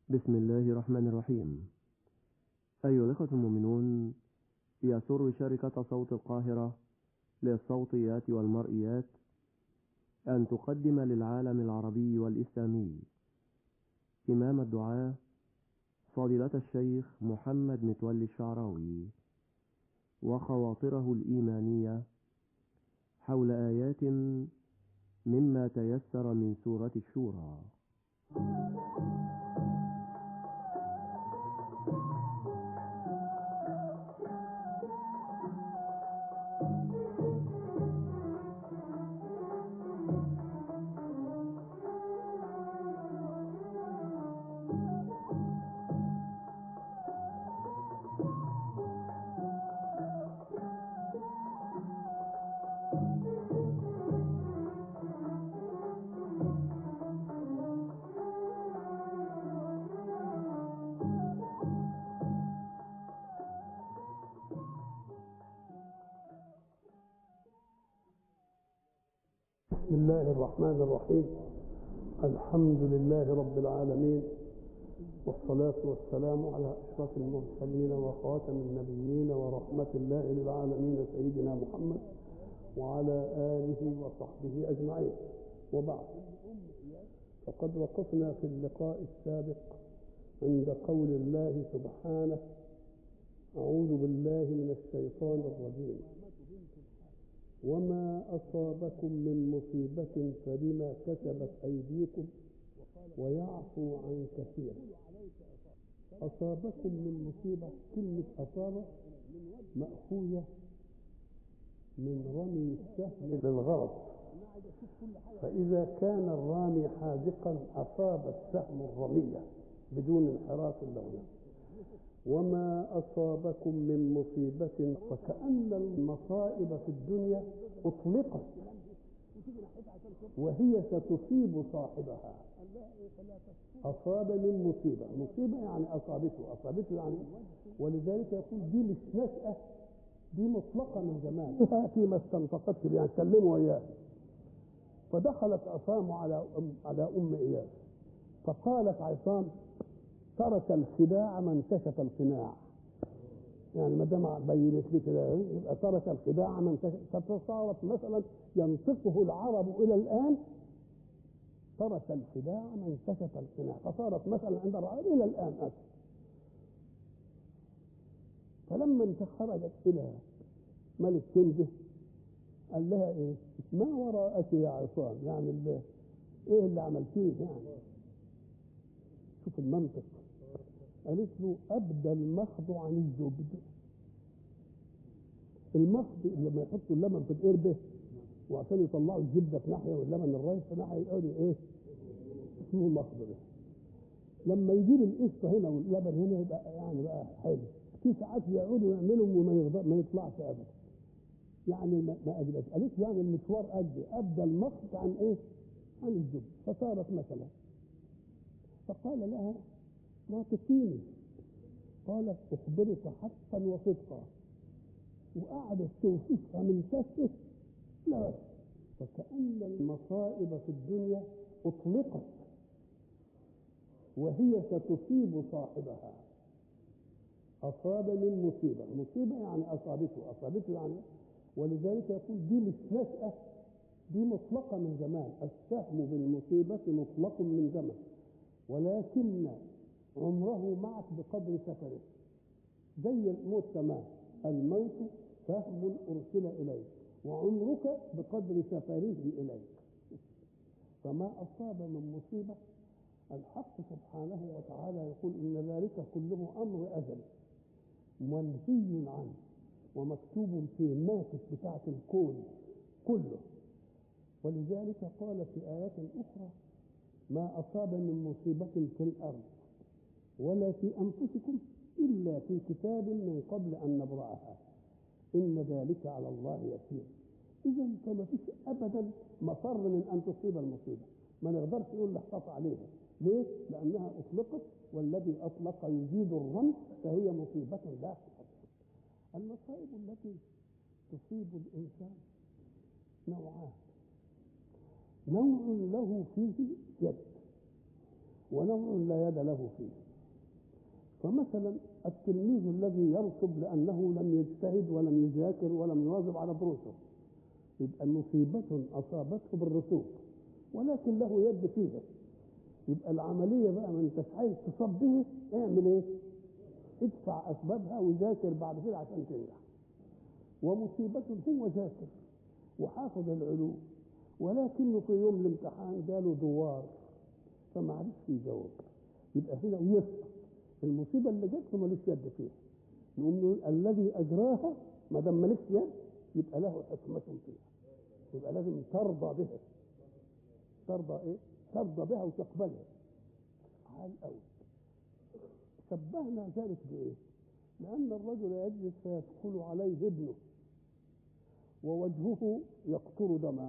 بسم الله الرحمن الرحيم أيها الأخوة المؤمنون يسر شركة صوت القاهرة للصوتيات والمرئيات أن تقدم للعالم العربي والإسلامي إمام الدعاة فضيلة الشيخ محمد متولي الشعراوي وخواطره الإيمانية حول آيات مما تيسر من سورة الشورى بسم الله الرحمن الرحيم الحمد لله رب العالمين والصلاة والسلام على أشرف المرسلين وخاتم النبيين ورحمة الله للعالمين سيدنا محمد وعلى آله وصحبه أجمعين وبعد فقد وقفنا في اللقاء السابق عند قول الله سبحانه أعوذ بالله من الشيطان الرجيم وما أصابكم من مصيبة فبما كسبت أيديكم ويعفو عن كثير أصابكم من مصيبة كلمة أصابة مأخوذة من رمي السهم للغرض فإذا كان الرامي حاذقا أصاب السهم الرمية بدون انحراف له وما أصابكم من مصيبة فكأن المصائب في الدنيا أطلقت وهي ستصيب صاحبها أصاب من مصيبة مصيبة يعني أصابته أصابته يعني ولذلك يقول دي مش نشأة دي مطلقة من زمان فيما استنطقت يعني كلموا إياه فدخلت عصام على أم على أم إياس فقالت عصام ترك الخداع من كشف القناع يعني ما دام بينت لي كده يبقى ترك الخداع من كشف فصارت مثلا ينطقه العرب الى الان ترك الخداع من كشف القناع فصارت مثلا عند العرب الى الان أسف. فلما انت خرجت الى ملك كنده قال لها ايه ما وراءك يا عصام يعني اللي ايه اللي عملتيه يعني شوف المنطق قالت له ابدى المخض عن الزبد المخض لما يحطوا اللبن في القربه وعشان يطلعوا الزبده في ناحيه واللبن الرايح في ناحيه يقعدوا ايه اسمه المخض ده لما يجيب القشطه هنا واللبن هنا يبقى يعني بقى حلو في ساعات يقعدوا يعملوا وما ما يطلعش ابدا يعني ما ما اجلس قالت يعني المشوار قد ابدى المخض عن ايه؟ عن الزبد فصارت مثلا فقال لها ما تكيني قالت أخبرك حقا وصدقا وقعدت توصفها من كسه لا بس فكأن المصائب في الدنيا أطلقت وهي ستصيب صاحبها أصاب من مصيبة مصيبة يعني أصابته أصابته يعني ولذلك يقول دي مش نشأة دي مطلقة من زمان السهم بالمصيبة مطلق من زمن ولكن عمره معك بقدر سفره زي الموت تمام الموت سهم ارسل اليك وعمرك بقدر سفره اليك فما اصاب من مصيبه الحق سبحانه وتعالى يقول ان ذلك كله امر ازل منهي عنه ومكتوب في الماكس بتاعه الكون كله ولذلك قال في ايات اخرى ما أصاب من مصيبة في الأرض ولا في أنفسكم إلا في كتاب من قبل أن نبرأها إن ذلك على الله يسير إذا فما فيش أبدا مفر من أن تصيب المصيبة ما نقدرش نقول احتاط عليها ليه؟ لأنها أطلقت والذي أطلق يزيد الرمز فهي مصيبة لا تحدث المصائب التي تصيب الإنسان نوعان نوع له فيه يد ونوع لا يد له فيه فمثلا التلميذ الذي يرسب لأنه لم يجتهد ولم يذاكر ولم يواظب على دروسه يبقى مصيبة أصابته بالرسوب ولكن له يد فيها يبقى العملية بقى ما انتش عايز تصب به اعمل ايه؟ ادفع أسبابها وذاكر بعد كده عشان تنجح ومصيبة هو ذاكر وحافظ العلوم ولكنه في يوم الامتحان جاله دوار فما عرفش يجاوب يبقى هنا ويسقط المصيبه اللي جت له ملوش يد فيها نقوم نقول الذي اجراها ما دام مالكش يد يبقى له حكمه فيها يبقى لازم ترضى بها ترضى ايه؟ ترضى بها وتقبلها على الاول شبهنا ذلك بايه؟ لان الرجل يجلس فيدخل عليه ابنه ووجهه يقطر دما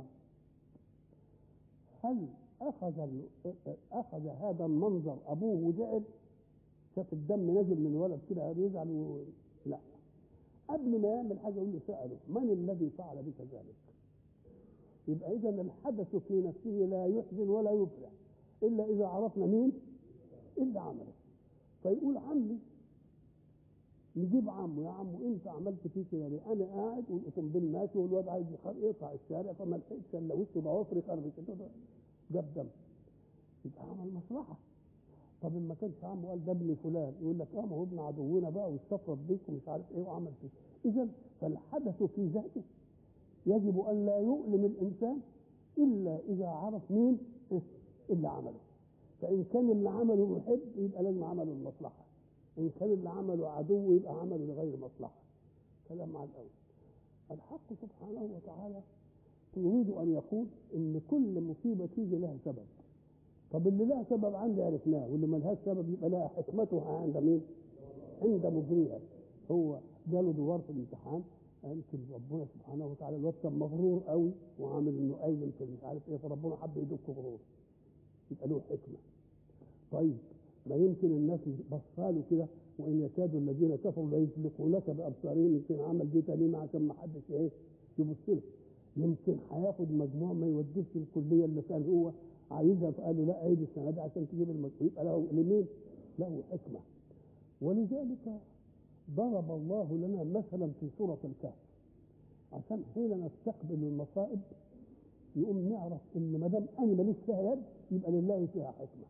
هل اخذ اخذ هذا المنظر ابوه وزعل شاف الدم نازل من الولد كده يزعل و... لا قبل ما يعمل حاجه يقول له ساله من الذي فعل بك ذلك؟ يبقى اذا الحدث في نفسه لا يحزن ولا يفرح الا اذا عرفنا مين اللي عمله فيقول عمي نجيب عمه يا عمو انت عملت فيه كده ليه؟ انا قاعد والاوتوموبيل ماشي والواد عايز يقطع الشارع فما لحقتش الا وشه ضوافري خربت جاب دم يبقى عمل مصلحه طب ما كانش عمه قال ده ابن فلان يقول لك اه ما هو ابن عدونا بقى واستفرد بيك ومش عارف ايه وعمل فيه اذا فالحدث في ذاته يجب ان لا يؤلم الانسان الا اذا عرف مين اللي عمله فان كان اللي عمله محب يبقى لازم عمله المصلحه ان كان اللي عمله عدو يبقى عمله لغير مصلحه كلام على الاول الحق سبحانه وتعالى يريد ان يقول ان كل مصيبه تيجي لها سبب طب اللي لها سبب عندي عرفناه واللي ما لهاش سبب يبقى لها حكمتها عند مين؟ عند مجريها هو جاله دوار في الامتحان يمكن ربنا سبحانه وتعالى الواد كان مغرور قوي وعامل انه قايم في مش عارف ايه فربنا حب يدك غرور يبقى له حكمه طيب ما يمكن الناس بصاله كده وان يكاد الذين كفروا ليزلقونك بابصارهم يمكن عمل دي تميمه عشان ما حدش ايه يبص له يمكن هياخد مجموع ما يوديش الكليه اللي كان هو عايزها فقال له لا عيد السنه دي عشان تجيب المجموع يبقى له لمين؟ له حكمه ولذلك ضرب الله لنا مثلا في سوره الكهف عشان حين نستقبل المصائب نقوم نعرف ان ما دام انا ماليش فيها يد يبقى لله فيها حكمه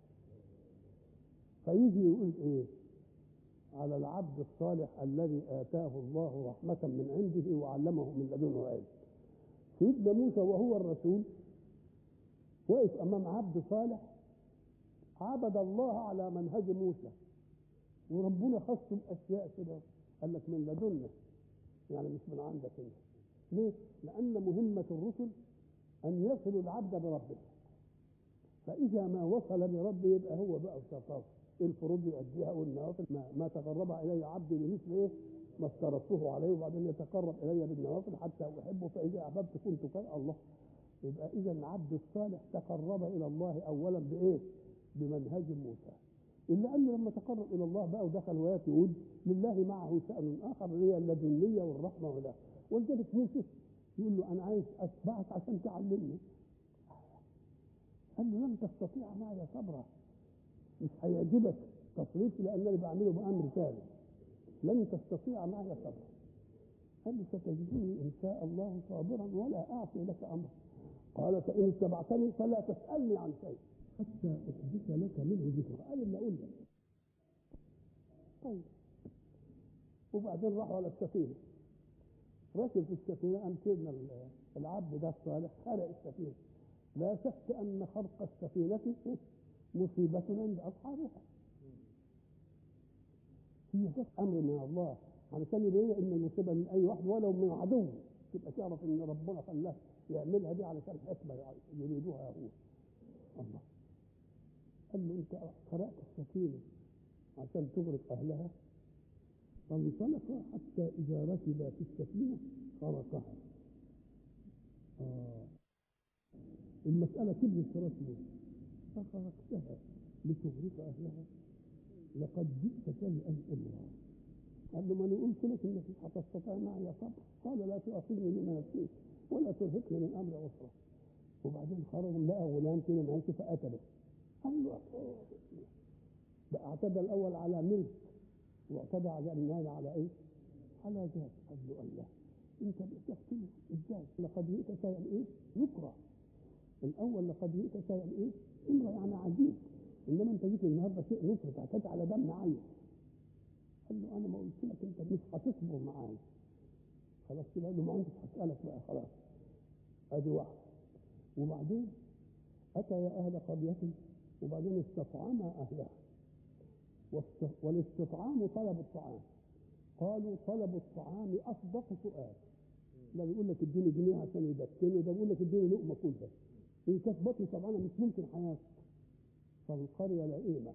فيجي يقول ايه على العبد الصالح الذي اتاه الله رحمه من عنده وعلمه من لدنه علم سيدنا موسى وهو الرسول وقف امام عبد صالح عبد الله على منهج موسى وربنا خصه باشياء كده قال لك من لدنا يعني مش من عندك انت ليه؟ لان مهمه الرسل ان يصلوا العبد بربه فاذا ما وصل بربه يبقى هو بقى شطاره الفروض يؤديها والنوافل ما, ما تقرب الي عبدي بمثل ايه؟ ما افترضته عليه وبعدين يتقرب الي بالنوافل حتى احبه فاذا احببت كنت كي الله يبقى اذا العبد الصالح تقرب الى الله اولا بايه؟ بمنهج موسى الا انه لما تقرب الى الله بقى ودخل وياتي ود لله معه شان اخر هي اللدنيه والرحمه ولا ولذلك موسى يقول له انا عايز اتبعك عشان تعلمني قال له لن تستطيع معي صبرا مش هيعجبك تصريفي لانني بعمله بامر ثاني لن تستطيع معي صبرا قال له ستجدني ان شاء الله صابرا ولا اعصي لك امرا قال فان اتبعتني فلا تسالني عن شيء حتى احدث لك منه ذكر قال اللي اقول لك طيب وبعدين راحوا على السفينه ركب في السفينه قام سيدنا العبد ده الصالح خلق السفينه لا شك ان خرق السفينه مصيبه عند اصحابها هي ده امر من الله علشان يبين ان المصيبه من اي واحد ولو من عدو تبقى تعرف ان ربنا خلاه يعملها دي علشان حكمه يريدوها هو الله قال له انت خرقت السفينه عشان تغرق اهلها فانطلق حتى اذا ركب في السفينه خرقها آه. المساله كبرت في راس موسى فخرقتها لتغرق اهلها لقد جئت شيئا امرا قال له ما انا قلت لك انك مش هتستطيع معي صبر قال لا تؤاخذني بما نسيت ولا ترهقني من امر عسرا وبعدين خرج لقى غلام كده ماشي فقتله قال له اعتدى الاول على ملك واعتدى على النهايه على ايه؟ على ذات قال له الله انت بتقتله ازاي؟ لقد جئت شيئا ايه؟ يكره الاول لقد جئت شيئا ايه؟ امر يعني عجيب انما انت جيت النهارده شيء نكره اعتدى على دم عين قال له انا ما قلت لك انت مش هتصبر معايا خلاص كده قال له ما انت هسالك بقى خلاص ادي واحد وبعدين اتى يا اهل قريه وبعدين استطعما اهلها واست- والاستطعام طلب الطعام قالوا طلب الطعام اصدق سؤال لا بيقول لك اديني جنيه عشان يدكني ده بيقول لك اديني لقمه كلها ان كانت بطني طبعا مش ممكن حياتي فالقريه لئيمه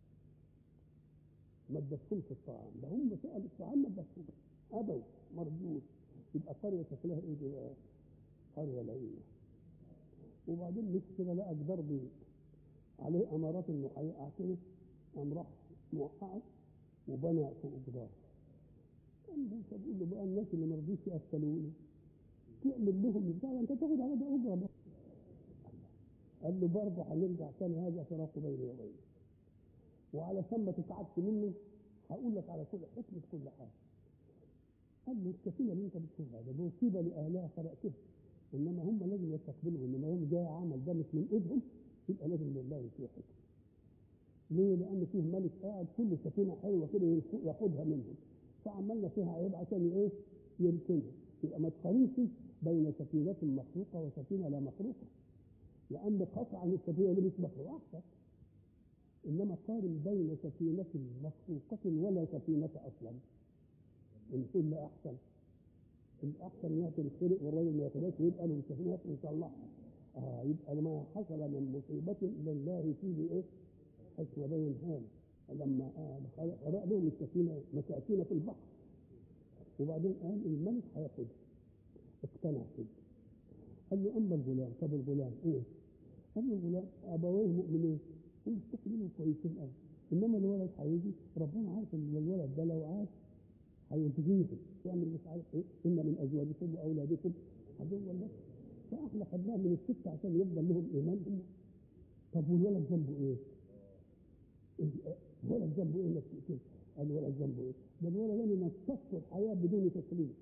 ما ادتهمش الطعام ده هم سالوا الطعام ما ادتهمش ابوا مردود يبقى قريه شكلها ايه دي بقى؟ قريه لئيمه وبعدين مش كده لقى جدار بي- عليه امارات انه هيقع كده قام راح موقعه وبنى فوق جدار قام موسى بيقول له بقى الناس اللي ما رضيش يقتلوني تعمل لهم بتاع انت تاخد على ده اجره بقى. قال له برضه هنرجع تاني هذا فراق بيني وبينك وعلشان ما تتعبش مني هقول لك على كل حكمه كل حاجه قال له السفينه اللي انت بتشوفها ده مصيبه لاهلها خلقتها انما هم لازم يستقبلوا ان ما يوم جاي عمل ده مش من ايدهم يبقى لازم لله فيه حكمه ليه؟ لأن فيه ملك قاعد كل سفينة حلوة كده يلف- ياخدها منهم فعملنا فيها عيب عشان إيه؟ يمكنها يبقى ما تقارنش بين سفينة مخلوقة وسفينة لا مخلوقة لأن قطعا السفينة اللي مش مخلوقة أحسن إنما قارن بين سفينة مخلوقة ولا سفينة أصلا إن كل أحسن الأحسن إنها تنخرق والراجل ما ياخدهاش ويبقى له سفينة يطلعها آه يبقى ما حصل من مصيبة لله فيه إيه؟ حكمة بين هذا لما آه خلق خلق لهم السفينة مساكين في البحر وبعدين قال الملك هياخدها اقتنع كده قال له اما الغلام طب الغلام ايه؟ قال له الغلام ابويه مؤمنين ومستقبلين كويسين قوي انما الولد هيجي ربنا عارف ان الولد ده لو عاش هيضغيهم يعمل مش عارف ايه ان من ازواجكم واولادكم عدوا لكم فاحنا خدناه من الست عشان يفضل لهم ايمانهم طب والولد ذنبه ايه؟ الولد ذنبه ايه انك تقتله؟ قال الولد ذنبه ايه؟ ده الولد ده نصفته الحياه بدون تكليف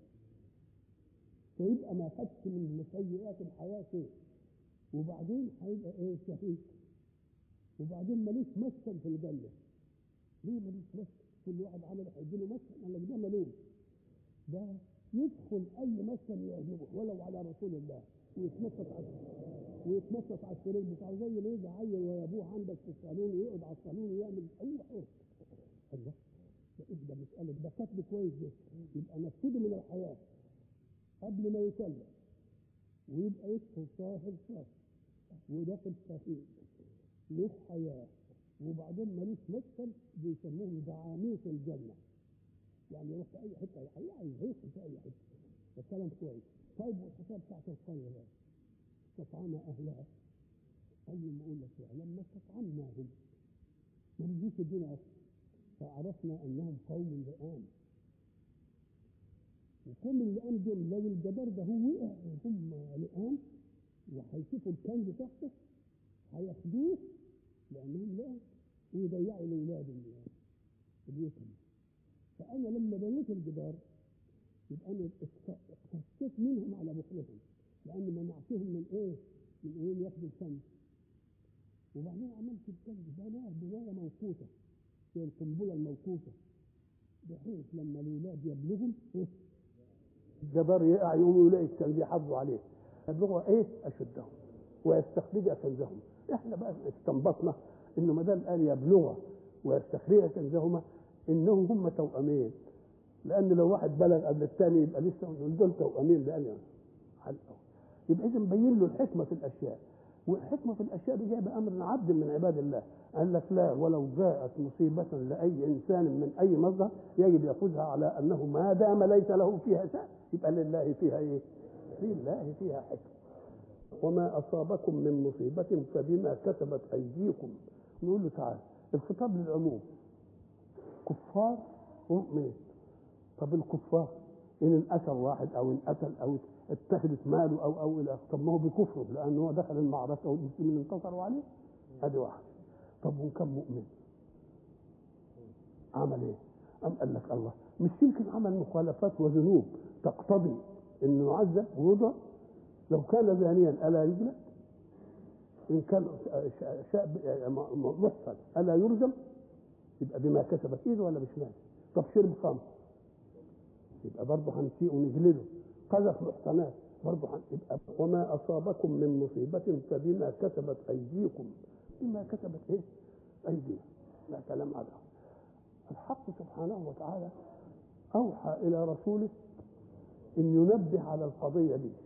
فيبقى ما خدش من سيئات الحياه شيء وبعدين هيبقى ايه شهيد وبعدين ملوش مسكن في الجنه ليه ملوش مسكن؟ كل واحد عمل هيديله مسكن قال لك ده ملوش ده يدخل اي مسكن يعجبه ولو على رسول الله ويتنطط على ويتنطط على السرير بتاعه زي ما يجي عيل ويا ابوه عندك في الصالون ويقعد على الصالون ويعمل هو حر الله ده ايه ده مسألة ده كتب كويس ده يبقى نفسده من الحياة قبل ما يكلم ويبقى يدخل صاحب صاحب وداخل شهيد له حياة وبعدين ملوش مسكن بيسموهم دعاميس الجنة يعني يروح في أي حتة عايز يدخل في أي حتة ده كلام كويس طيب والحساب بتاعت القرية بقى استطعم أهلها أي ما أقول لك يعني لما استطعمناهم ما رضيش يدينا أكل فعرفنا أنهم قوم لئام وقوم اللئام دول لو الجدار ده هو وقع هم لئام وهيشوفوا الكنز تحته هياخدوه لأنهم لئام ويضيعوا الأولاد اليتم فأنا لما بنيت الجدار يبقى أنا اقتصيت منهم على بخلهم لأن منعتهم من إيه؟ من إيه ياخدوا الكنز وبعدين عملت الكنز بناه بناية موقوتة هي القنبلة الموقوتة بحيث لما الولاد يبلغهم إيه؟ الجدار يقع يقوموا يلاقي الكنز يحافظوا عليه يبلغوا ايه اشدهم ويستخرج كنزهم احنا بقى استنبطنا انه ما دام قال يبلغ ويستخرج كنزهما انهم هم توأمين لان لو واحد بلغ قبل الثاني يبقى لسه نقول دول توأمين لان حلقه يبقى اذا مبين له الحكمه في الاشياء والحكمه في الاشياء دي جايه بامر عبد من عباد الله قال لك لا ولو جاءت مصيبه لاي انسان من اي مصدر يجب ياخذها على انه ما دام ليس له فيها شأن يبقى لله فيها ايه؟ لله فيها حكمه وما اصابكم من مصيبه فبما كسبت ايديكم نقول له تعالى الخطاب للعموم كفار ومؤمنين طب الكفار ان انأثر واحد او انقتل او اتخذت ماله او او الى طب ما هو بكفره لانه هو دخل المعركه والمسلمين انتصروا عليه ادي واحد طب وان كان مؤمن عمل ايه؟ أم قال لك الله مش يمكن عمل مخالفات وذنوب تقتضي انه يعذب ويضرب لو كان زانيا الا يجلد؟ ان كان شاب محصن الا يرجم؟ يبقى بما كسبت ايده ولا مش ماشي؟ طب شرب خمر يبقى برضه هنسيء ونجلده قذف محصنات برضه يبقى وما اصابكم من مصيبه فبما كسبت ايديكم بما كسبت ايه؟ ايدينا لا كلام على الحق سبحانه وتعالى اوحى الى رسوله ان ينبه على القضيه دي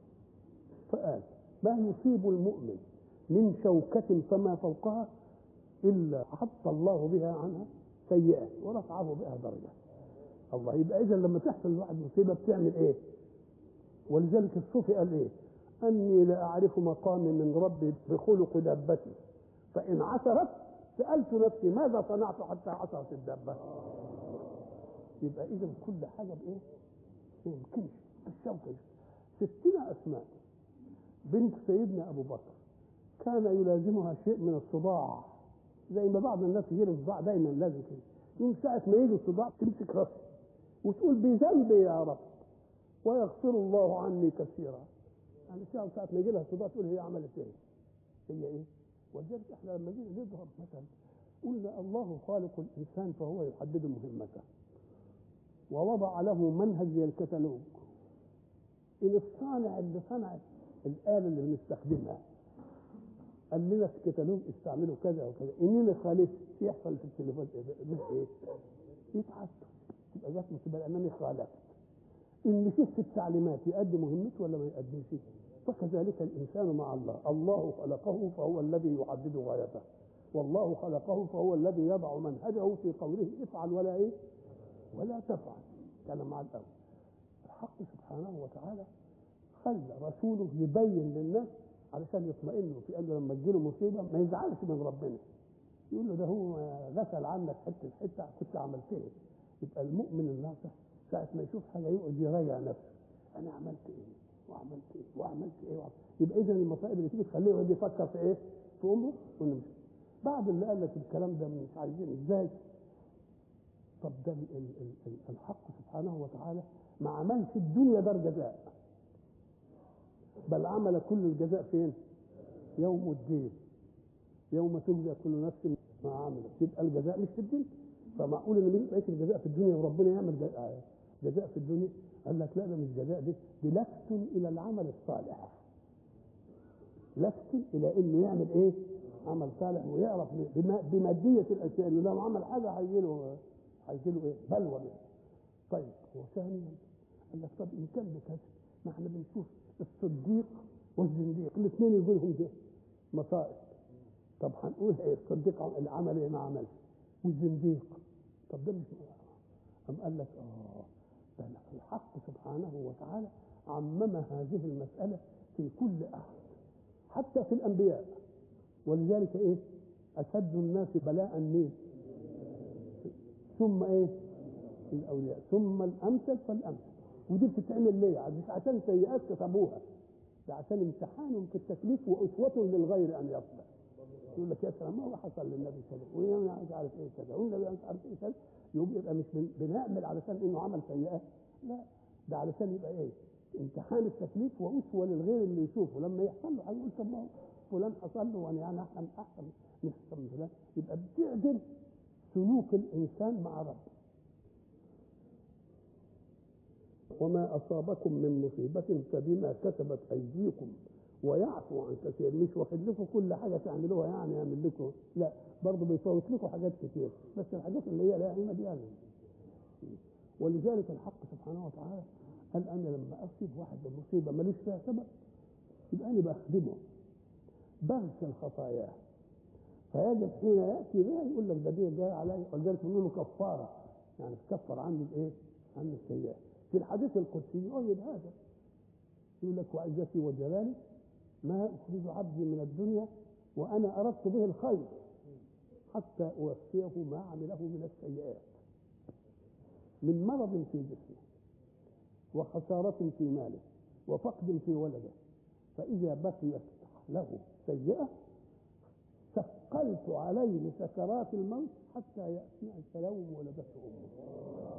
فقال ما يصيب المؤمن من شوكة فما فوقها إلا حط الله بها عنها سيئة ورفعه بها درجة الله يبقى إذا لما تحصل الواحد مصيبة بتعمل إيه؟ ولذلك الصوفي قال إيه؟ أني لا أعرف مقامي من ربي بخلق دابتي فإن عثرت سألت نفسي ماذا صنعت حتى عثرت الدابة؟ يبقى إذا كل حاجة بإيه؟ ما يمكنش الشوكة ستنا أسماء بنت سيدنا أبو بكر كان يلازمها شيء من الصداع زي ما بعض الناس يجي الصداع دايما لازم كده يوم ساعة ما يجي الصداع تمسك راسها وتقول بذنبي يا رب ويغفر الله عني كثيرا يعني ساعة ساعة ما يجي لها صداع تقول هي عملت ايه؟ هي ايه؟ ولذلك احنا لما جينا نضرب مثلا قلنا الله خالق الانسان فهو يحدد مهمته ووضع له منهج زي الكتالوج ان الصانع اللي صنع الآلة اللي بنستخدمها قال لنا في الكتالوج استعملوا كذا وكذا اننا خالف يحصل في التليفون مش ايه؟ يتعصب تبقى جت مصيبه لانني خالفت ان مشيت في التعليمات يؤدي مهمته ولا ما يؤديش فكذلك الانسان مع الله الله خلقه فهو الذي يحدد غايته والله خلقه فهو الذي يضع منهجه في قوله افعل ولا ايه ولا تفعل كان مع الاول الحق سبحانه وتعالى خلى رسوله يبين للناس علشان يطمئنوا في انه لما تجيله مصيبه ما يزعلش من ربنا يقول له ده هو غسل عنك حته حته كنت عملت ايه يبقى المؤمن الناصح ساعه ما يشوف حاجه يقعد يراجع نفسه انا عملت ايه وعملت ايه وعملت ايه وعملت. يبقى اذا المصائب اللي تيجي تخليه يقعد يفكر في ايه في امره ونمشي بعد اللي قال لك الكلام ده مش عايزين ازاي طب ده الحق سبحانه وتعالى ما عملش الدنيا دار جزاء بل عمل كل الجزاء فين يوم الدين يوم تجزى كل نفس ما عملت يبقى الجزاء مش في الدنيا فمعقول ان يبقى الجزاء في الدنيا وربنا يعمل جزاء في الدنيا قال لك لا ده مش جزاء دي دي لفت الى العمل الصالح لفت الى انه يعمل ايه عمل صالح ويعرف بماديه الاشياء انه لو عمل حاجه هيجي له هيجي له ايه بلوى بها طيب وثانيا قال لك طب ان كان بكذا ما احنا بنشوف الصديق والزنديق الاثنين يقول لهم ده مصائب طب هنقول ايه الصديق اللي عمل ايه ما عملش والزنديق طب ده مش أم قال لك اه ده الحق سبحانه وتعالى عمم هذه المسألة في كل أحد حتى في الأنبياء ولذلك إيه أشد الناس بلاء مين ثم إيه الأولياء ثم الأمثل فالأمثل ودي بتتعمل ليه؟ مش عشان سيئات كتبوها ده عشان امتحان في التكليف وأسوة للغير أن يصبح يقول لك يا سلام ما هو حصل للنبي كذا ويا مش عارف ايه كذا والنبي مش عارف ايه كذا يبقى مش بنعمل علشان انه عمل سيئه لا ده علشان يبقى ايه؟ امتحان التكليف واسوه للغير اللي يشوفه لما يحصل له هيقول طب ما فلان حصل له وانا يعني احسن احسن من احسن من فلان يبقى بتعدل سلوك الانسان مع ربه وما اصابكم من مصيبه فبما كسبت ايديكم ويعفو عن كثير مش واخد لكم كل حاجه تعملوها يعني يعمل لكم لا برضه بيفوت لكم حاجات كتير بس الحاجات اللي هي لها قيمه دي يعني ولذلك الحق سبحانه وتعالى قال انا لما اصيب واحد بمصيبه ماليش فيها سبب يبقى انا بخدمه بغسل خطاياه فيجب حين ياتي بها يقول لك ده دي جاي علي ولذلك يقول له كفاره يعني تكفر عني الايه؟ عن السيئات في الحديث القدسي يؤيد هذا يقول لك وعزتي وجلالي ما أخرج عبدي من الدنيا وأنا أردت به الخير حتى أوفيه ما عمله من السيئات من مرض في جسمه وخسارة في ماله وفقد في ولده فإذا بقيت له سيئة ثقلت عليه سكرات الموت حتى يأتي اليوم ولدته أمه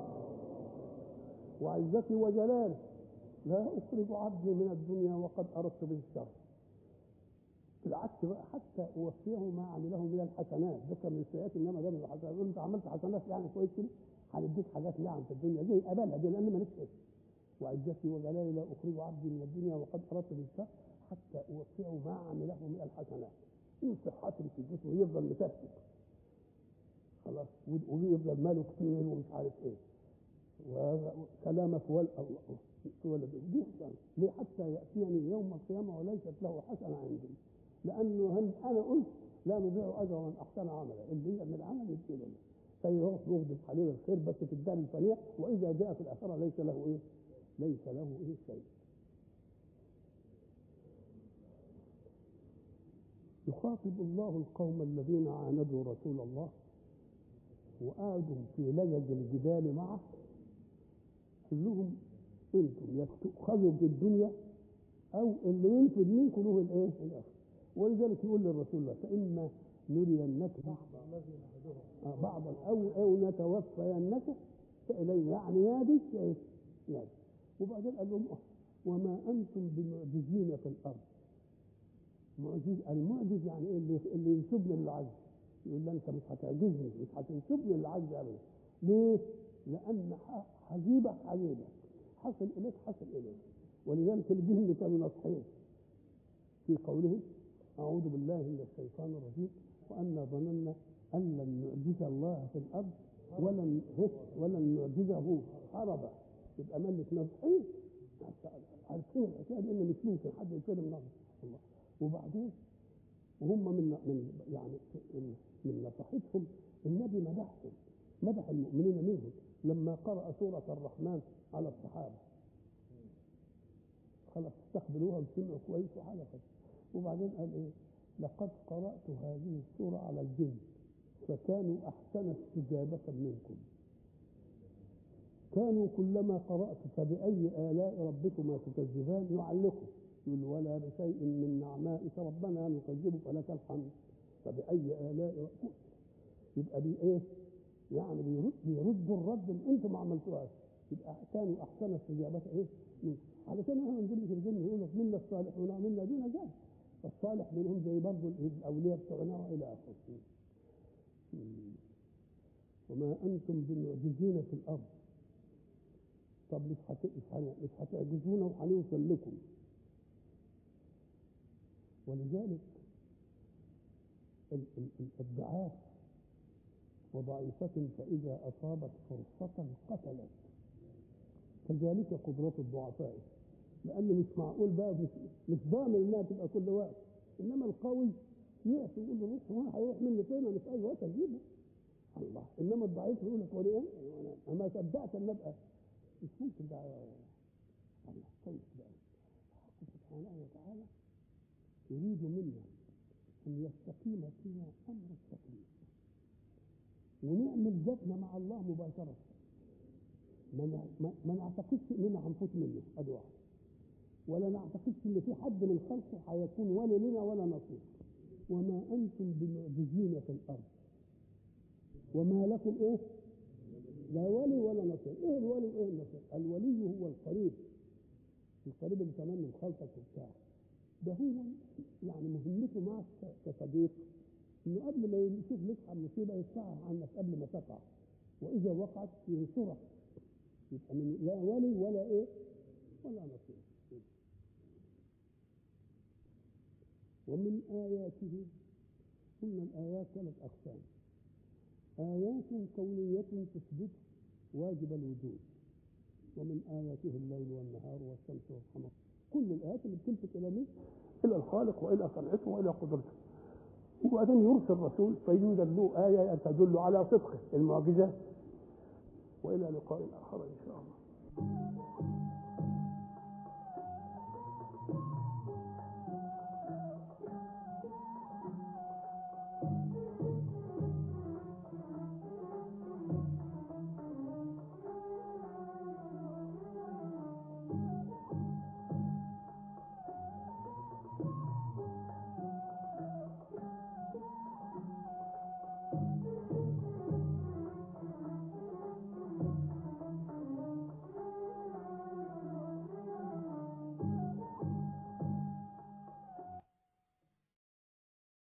وعزتي وجلالي لا أخرج عبدي من الدنيا وقد أردت به الشر بالعكس بقى حتى أوفيه ما عمله من الحسنات ذكر من السيئات إنما ده من الحسنات يقول أنت عملت حسنات يعني كويس كده هنديك حاجات نعم في الدنيا زي قبلها دي لأن ما نفسش وعزتي وجلالي لا أخرج عبدي من الدنيا وقد أردت به الشر حتى أوفيه ما عمله من الحسنات من صحة في الجسم ويفضل متفتت خلاص ويفضل ماله كتير ومش عارف ايه وكلامك ول ولد دي ليه حتى ياتيني يوم القيامه وليست له حسنه عندي لانه انا قلت لا نضيع اجر من احسن عملا اللي يعمل عمل يدي له فيروح يغضب عليه الخير بس في الدار الفانيه واذا جاء في الاخره ليس له ايه؟ ليس له ايه شيء يخاطب الله القوم الذين عاندوا رسول الله وقعدوا في لجج الجبال معه قال لهم انتم يا تؤخذوا في الدنيا او اللي ينفذ منكم له الايه؟ الاخر ولذلك يقول للرسول الله فاما نرينك بعض الذي نعدهم بعض او او نتوفينك فالينا يعني يادي يادي وبعدين قال لهم وما انتم بمعجزين في الارض معجز المعجز يعني ايه اللي اللي ينسبني للعجز يقول لي انت مش هتعجزني مش هتنسبني للعجز ابدا ليه؟ لان حجيبك حجيبك حصل اليك حصل اليك ولذلك الجن كانوا نصحين في قوله اعوذ بالله من الشيطان الرجيم وانا ظننا ان لن نعجز الله في الارض ولن ولن نعجزه هربا يبقى ملك نصحين عارفين الحكايه دي ان مش ممكن حد يتكلم من الله وبعدين وهم من من يعني من نصيحتهم النبي مدحهم مدح المؤمنين منهم لما قرأ سورة الرحمن على الصحابة خلاص استقبلوها وسمعوا كويس وحاجة وبعدين قال ايه لقد قرأت هذه السورة على الجن فكانوا أحسن استجابة منكم كانوا كلما قرأت فبأي آلاء ربكما تكذبان يعلقوا يقول ولا بشيء من نعمائك ربنا نكذب فلك الحمد فبأي آلاء ربك يبقى بي ايه؟ يعني بيرد بيردوا الرد اللي انتم ما عملتوهاش يبقى كانوا احسن استجابه ايه؟ علشان احنا نقول لك الجنه يقول لك منا الصالحون ومنا دون ذلك فالصالح منهم زي برضه الاولياء بتوعنا والى اخره وما انتم بمعجزين في الارض طب مش مش هتعجزونا وهنوصل لكم ولذلك الضعاف وضعيفة فإذا أصابت فرصة قتلت كذلك قدرة الضعفاء لأنه مش معقول بقى مش, مش ضامن إنها تبقى كل وقت إنما القوي يقف يقول له روح هو هيروح مني فين أنا في أي وقت أجيبه الله إنما الضعيف يقول لك وليه أنا ما صدقت أن أبقى مش ممكن ده الله طيب بقى سبحانه وتعالى يريد منا أن يستقيم فينا أمر التكليف ونعمل ذاتنا مع الله مباشرة ما نعتقدش إننا هنفوت منه أدي واحد ولا نعتقدش إن في حد من خلقه هيكون ولي لنا ولا نصير وما أنتم بمعجزين في الأرض وما لكم إيه؟ لا ولي ولا نصير إيه الولي وإيه النصير؟ الولي هو القريب القريب اللي كمان من خلقك وبتاع ده هو يعني مهمته معك كصديق انه قبل ما يشوف لك مصيبه يدفعها عنك قبل ما تقع واذا وقعت ينصرك يبقى من لا ولي ولا ايه ولا نصير ومن آياته قلنا الآيات ثلاث أقسام آيات كونية تثبت واجب الوجود ومن آياته الليل والنهار والشمس والقمر كل الآيات اللي بتلفت إلى مين؟ إلى الخالق وإلى صنعته وإلى قدرته وبعدين يرسل رسول فيوجد له آية تدل على صدقه المعجزات وإلى لقاء آخر إن شاء الله